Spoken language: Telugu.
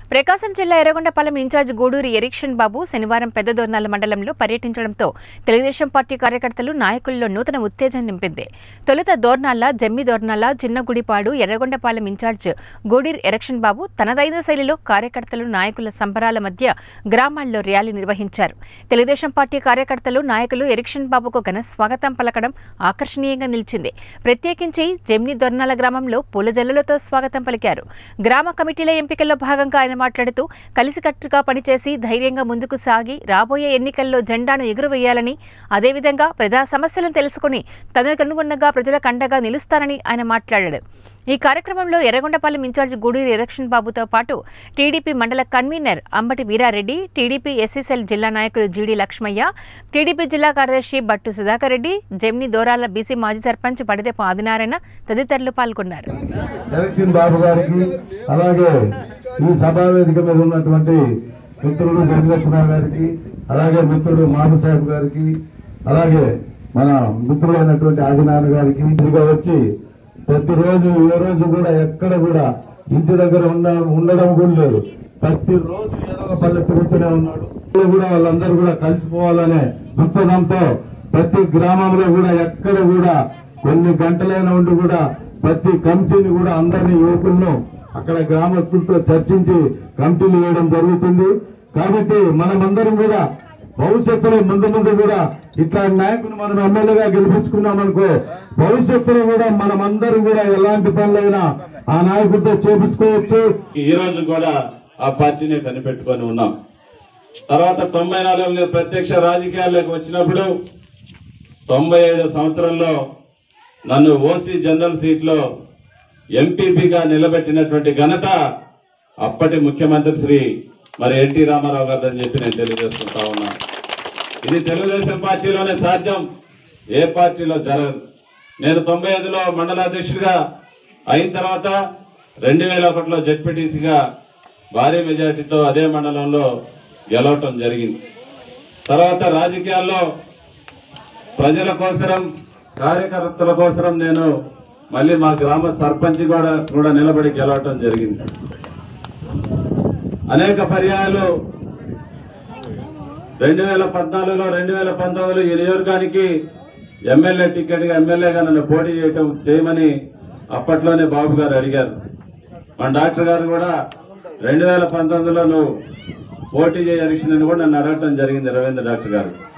ప్రకాశం జిల్లా ఎర్రగొండపాలెం ఇన్ఛార్జ్ గూడూరి ఎరిక్షన్ బాబు శనివారం పెద్ద దోర్నాల మండలంలో పర్యటించడంతో తెలుగుదేశం పార్టీ కార్యకర్తలు నాయకుల్లో నూతన ఉత్తేజం నింపింది తొలుత దోర్నాల జమ్మి దోర్నాల చిన్నగుడిపాడు ఎర్రగొండపాలెం ఇన్ఛార్జ్ గూడూరి ఎరక్షన్ బాబు తనదైన శైలిలో కార్యకర్తలు నాయకుల సంబరాల మధ్య గ్రామాల్లో ర్యాలీ నిర్వహించారు తెలుగుదేశం పార్టీ కార్యకర్తలు నాయకులు ఎరిక్షన్ బాబుకు ఘన స్వాగతం పలకడం ఆకర్షణీయంగా నిలిచింది ప్రత్యేకించి జమ్ని దొర్నాల గ్రామంలో పూల జల్లులతో స్వాగతం పలికారు గ్రామ కమిటీల ఎంపికల్లో భాగంగా ఆయన మాట్లాడుతూ కలిసికట్టుగా పనిచేసి ధైర్యంగా ముందుకు సాగి రాబోయే ఎన్నికల్లో జెండాను ఎగురవేయాలని అదేవిధంగా ప్రజా సమస్యలను తెలుసుకుని తనకు అనుగుణంగా ప్రజలకు అండగా నిలుస్తారని ఆయన మాట్లాడాడు ఈ కార్యక్రమంలో ఎర్రగొండపాలెం ఇన్ఛార్జ్ గూడూరి ఎలక్షన్ బాబుతో పాటు టీడీపీ మండల convener Ambati Veerareddy TDP SSL జిల్లా నాయకులు జీడి లక్ష్మయ్య టీడీపీ జిల్లా కార్యదర్శి బట్టు సుధాకర్ రెడ్డి జెమ్ని దోరాల బీసీ మాజీ సర్పంచ్ పడిదెప్ప ఆదినారాయణ తదితరులు పాల్గొన్నారు ఎలక్షన్ బాబు గారికి అలాగే ఈ సభా వేదిక మీద ఉన్నటువంటి మిత్రుడు వెంకటేశ్వరరావు గారికి అలాగే మిత్రుడు మాబు సాహెబ్ గారికి అలాగే మన మిత్రుడైనటువంటి ఆదినారాయణ గారికి ఇదిగా వచ్చి ప్రతిరోజు ఏ రోజు కూడా ఎక్కడ కూడా ఇంటి దగ్గర ఉండ ఉండడం కూడా లేదు ప్రతిరోజు ఏదో ఒక పల్లె తిరుగుతూనే ఉన్నాడు వాళ్ళు కూడా వాళ్ళందరూ కూడా కలిసిపోవాలనే దృక్పథంతో ప్రతి గ్రామంలో కూడా ఎక్కడ కూడా కొన్ని గంటలైన ఉండి కూడా ప్రతి కమిటీని కూడా అందరినీ యువకులను అక్కడ గ్రామస్తులతో చర్చించి కమిటీలు వేయడం జరుగుతుంది కాబట్టి మనమందరం కూడా భవిష్యత్తులో ముందు ముందు కూడా ఇట్లా నాయకుని మనం ఎమ్మెల్యేగా గెలిపించుకున్నాం అనుకో భవిష్యత్తులో కూడా మనమందరం కూడా ఎలాంటి పనులైనా ఆ నాయకుడితో చేపించుకోవచ్చు ఈ రోజు కూడా ఆ పార్టీని కనిపెట్టుకొని ఉన్నాం తర్వాత తొంభై నాలుగులో ప్రత్యక్ష రాజకీయాల్లోకి వచ్చినప్పుడు తొంభై ఐదు సంవత్సరంలో నన్ను ఓసీ జనరల్ సీట్లో ఎంపీపీగా నిలబెట్టినటువంటి ఘనత అప్పటి ముఖ్యమంత్రి శ్రీ మరి ఎన్టీ రామారావు గారు అని చెప్పి నేను తెలియజేసుకుంటా ఉన్నా ఇది తెలుగుదేశం పార్టీలోనే సాధ్యం ఏ పార్టీలో జరగదు నేను తొంభై ఐదులో మండల అధ్యక్షుడిగా అయిన తర్వాత రెండు వేల ఒకటిలో జడ్పీటీసీగా భారీ మెజార్టీతో అదే మండలంలో గెలవటం జరిగింది తర్వాత రాజకీయాల్లో ప్రజల కోసరం కార్యకర్తల కోసరం నేను మళ్ళీ మా గ్రామ సర్పంచ్ కూడా కూడా నిలబడి గెలవటం జరిగింది అనేక పర్యాయాలు రెండు వేల పద్నాలుగులో రెండు వేల పంతొమ్మిదిలో ఈ నియోజకానికి ఎమ్మెల్యే టికెట్గా ఎమ్మెల్యేగా నన్ను పోటీ చేయటం చేయమని అప్పట్లోనే బాబు గారు అడిగారు మన డాక్టర్ గారు కూడా రెండు వేల పంతొమ్మిదిలో నువ్వు పోటీ చేయ ఎలక్షన్ అని కూడా నన్ను అడగటం జరిగింది రవీంద్ర డాక్టర్ గారు